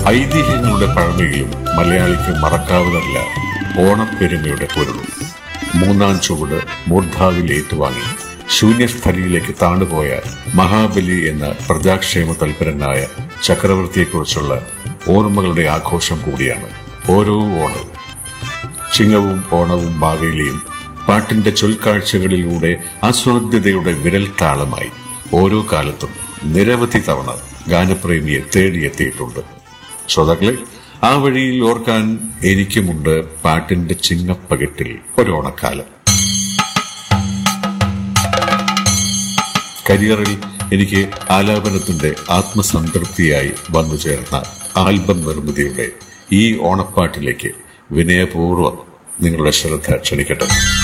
ഐതിഹ്യങ്ങളുടെ പഴമയിലും മലയാളിക്ക് മറക്കാവുന്നതല്ല ഓണപ്പെരുമയുടെ പൊരുളും മൂന്നാം ചുവട് മൂർധാവിൽ ഏറ്റുവാങ്ങി ശൂന്യസ്ഥലിയിലേക്ക് താണുപോയ മഹാബലി എന്ന പ്രജാക്ഷേമ തൽപരനായ ചക്രവർത്തിയെക്കുറിച്ചുള്ള ഓർമ്മകളുടെ ആഘോഷം കൂടിയാണ് ഓരോ ഓണവും ചിങ്ങവും ഓണവും മാവേലിയും പാട്ടിന്റെ ചൊൽക്കാഴ്ചകളിലൂടെ ആസ്വാദ്യതയുടെ വിരൽ താളമായി ഓരോ കാലത്തും നിരവധി തവണ ഗാനപ്രേമിയെ തേടിയെത്തിയിട്ടുണ്ട് ശ്രോതാക്കളെ ആ വഴിയിൽ ഓർക്കാൻ എനിക്കുമുണ്ട് പാട്ടിന്റെ ചിങ്ങപ്പകിട്ടിൽ ഒരോണക്കാലം കരിയറിൽ എനിക്ക് ആലാപനത്തിന്റെ ആത്മസംതൃപ്തിയായി വന്നു ചേർന്ന ആൽബം നിർമ്മിതിയുടെ ഈ ഓണപ്പാട്ടിലേക്ക് വിനയപൂർവ്വം നിങ്ങളുടെ ശ്രദ്ധ ക്ഷണിക്കട്ടെ